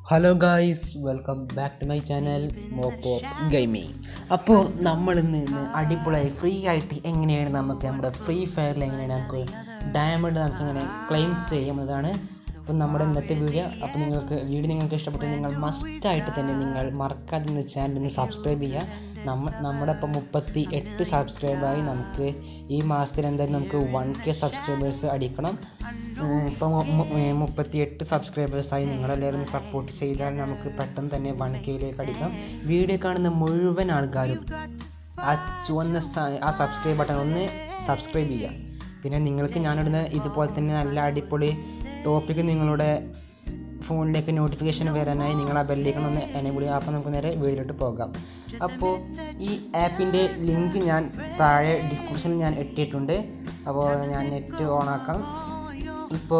hello guys welcome back to my channel മോപ്പോ gaming അപ്പോൾ നമ്മൾ ഇന്ന് ഇന്ന് അടിപൊളിയായി ഫ്രീ ആയിട്ട് എങ്ങനെയാണ് നമുക്ക് നമ്മുടെ ഫ്രീ ഫയറിൽ എങ്ങനെയാണ് നമുക്ക് ഡയമണ്ട് നമുക്ക് എങ്ങനെ ക്ലെയിം ചെയ്യാമെന്നതാണ് അപ്പം നമ്മുടെ ഇന്നത്തെ വീഡിയോ അപ്പോൾ നിങ്ങൾക്ക് വീഡിയോ നിങ്ങൾക്ക് ഇഷ്ടപ്പെട്ടു നിങ്ങൾ മസ്റ്റായിട്ട് തന്നെ നിങ്ങൾ മറക്കാതെ നിന്ന് ചാനൽ ഒന്ന് സബ്സ്ക്രൈബ് ചെയ്യുക നമ്മ നമ്മുടെ ഇപ്പം മുപ്പത്തി എട്ട് സബ്സ്ക്രൈബായി നമുക്ക് ഈ മാസത്തിൽ എന്തായാലും നമുക്ക് വൺ കെ സബ്സ്ക്രൈബേഴ്സ് അടിക്കണം ഇപ്പം മുപ്പത്തി എട്ട് സബ്സ്ക്രൈബേഴ്സായി നിങ്ങളെല്ലാവരും ഒന്ന് സപ്പോർട്ട് ചെയ്താൽ നമുക്ക് പെട്ടെന്ന് തന്നെ വൺ കെയിലേക്ക് അടിക്കാം വീഡിയോ കാണുന്ന മുഴുവൻ ആൾക്കാരും ആ ചുവന്ന സ- ആ സബ്സ്ക്രൈബ് ബട്ടൺ ഒന്ന് സബ്സ്ക്രൈബ് ചെയ്യുക പിന്നെ നിങ്ങൾക്ക് ഞാനിടുന്ന ഇതുപോലെ തന്നെ നല്ല അടിപൊളി ടോപ്പിക്ക് നിങ്ങളുടെ ഫോണിലേക്ക് നോട്ടിഫിക്കേഷൻ വരാനായി നിങ്ങൾ ആ ബെല്ലേക്കണം ഒന്ന് എനേബിൾ ചെയ്യുക അപ്പോൾ നമുക്ക് നേരെ വീഡിയോയിലോട്ട് പോകാം അപ്പോൾ ഈ ആപ്പിൻ്റെ ലിങ്ക് ഞാൻ താഴെ ഡിസ്ക്രിപ്ഷനിൽ ഞാൻ ഇട്ടിട്ടുണ്ട് അപ്പോൾ ഞാൻ നെറ്റ് ഓൺ ആക്കാം ഇപ്പോൾ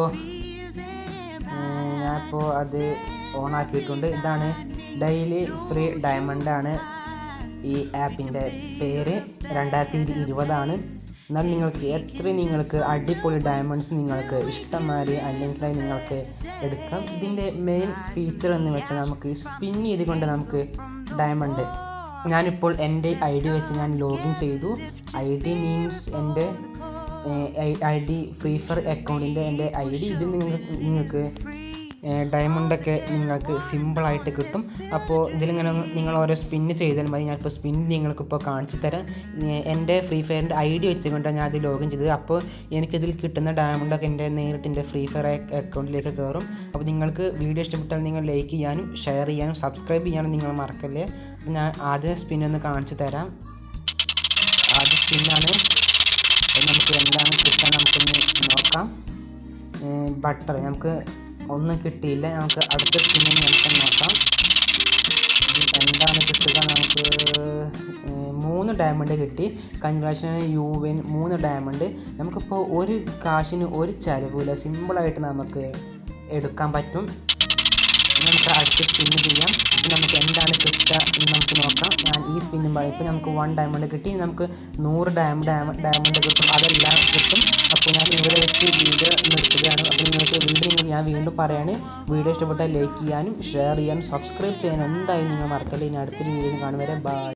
ഞാനിപ്പോൾ അത് ഓൺ ആക്കിയിട്ടുണ്ട് ഇതാണ് ഡെയിലി ഫ്രീ ഡയമണ്ട് ആണ് ഈ ആപ്പിൻ്റെ പേര് രണ്ടായിരത്തി ഇരുപതാണ് എന്നാൽ നിങ്ങൾക്ക് എത്ര നിങ്ങൾക്ക് അടിപൊളി ഡയമണ്ട്സ് നിങ്ങൾക്ക് ഇഷ്ടംമാതിരി അൺലിമിറ്റഡായി നിങ്ങൾക്ക് എടുക്കാം ഇതിൻ്റെ മെയിൻ ഫീച്ചർ എന്ന് വെച്ചാൽ നമുക്ക് സ്പിൻ ചെയ്തുകൊണ്ട് നമുക്ക് ഡയമണ്ട് ഞാനിപ്പോൾ എൻ്റെ ഐ ഡി വെച്ച് ഞാൻ ലോഗിൻ ചെയ്തു ഐ ഡി മീൻസ് എൻ്റെ ഐ ഡി ഫ്രീ ഫയർ അക്കൗണ്ടിൻ്റെ എൻ്റെ ഐ ഡി ഇത് നിങ്ങൾക്ക് നിങ്ങൾക്ക് ഡയമണ്ടൊക്കെ നിങ്ങൾക്ക് സിമ്പിളായിട്ട് കിട്ടും അപ്പോൾ ഇതിലിങ്ങനെ ഒന്ന് നിങ്ങൾ ഓരോ സ്പിന്ന് ചെയ്താൽ മതി ഞാനിപ്പോൾ സ്പിൻ നിങ്ങൾക്കിപ്പോൾ കാണിച്ചു തരാം ഏർ എൻ്റെ ഫ്രീ ഫയറിൻ്റെ ഐ ഡി വെച്ചുകൊണ്ടാണ് ഞാൻ അത് ലോഗിൻ ചെയ്തത് അപ്പോൾ എനിക്കിതിൽ കിട്ടുന്ന ഡയമണ്ടൊക്കെ എൻ്റെ നേരിട്ട് എൻ്റെ ഫ്രീ ഫയർ അക്കൗണ്ടിലേക്ക് കയറും അപ്പോൾ നിങ്ങൾക്ക് വീഡിയോ ഇഷ്ടപ്പെട്ടാൽ നിങ്ങൾ ലൈക്ക് ചെയ്യാനും ഷെയർ ചെയ്യാനും സബ്സ്ക്രൈബ് ചെയ്യാനും നിങ്ങൾ മറക്കല്ലേ അപ്പോൾ ഞാൻ ആദ്യം സ്പിൻ ഒന്ന് കാണിച്ചു തരാം ആദ്യ സ്പിന്നാണ് അത് നമുക്ക് എന്താണ് കിട്ടാൻ നമുക്കൊന്ന് നോക്കാം ബട്ടർ നമുക്ക് ഒന്നും കിട്ടിയില്ല നമുക്ക് അടുത്ത സ്പിന്നിന് നമുക്ക് നോക്കാം ഇത് എന്താണ് കിട്ടുക നമുക്ക് ഏർ മൂന്ന് ഡയമണ്ട് കിട്ടി കൺഗ്രാഷൻ യുവൻ മൂന്ന് ഡയമണ്ട് നമുക്കിപ്പോൾ ഒരു കാശിന് ഒരു ചിലവില്ല സിമ്പിളായിട്ട് നമുക്ക് എടുക്കാൻ പറ്റും ഇനി നമുക്ക് അടുത്ത സ്പിന്ന് ചെയ്യാം ഇനി നമുക്ക് എന്താണ് കിട്ടുക എന്ന് നമുക്ക് നോക്കാം ഞാൻ ഈ സ്പിന്നും പറയും ഇപ്പോൾ നമുക്ക് വൺ ഡയമണ്ട് കിട്ടി ഇനി നമുക്ക് നൂറ് ഡയമണ്ട് ഡയമണ്ട് കിട്ടും അതെല്ലാം കിട്ടും അപ്പോൾ ഞാൻ ഇവിടെ വെച്ച് വീഡിയോ നിർത്തുകയാണ് അപ്പോൾ നിങ്ങൾക്ക് വീഡിയോ നിങ്ങൾ ഞാൻ വീണ്ടും പറയാണ് വീഡിയോ ഇഷ്ടപ്പെട്ടാൽ ലൈക്ക് ചെയ്യാനും ഷെയർ ചെയ്യാനും സബ്സ്ക്രൈബ് ചെയ്യാനും എന്തായാലും നിങ്ങൾ മറക്കല്ലേ ഇനി അടുത്തൊരു വീഡിയോ കാണും വരെ ബൈ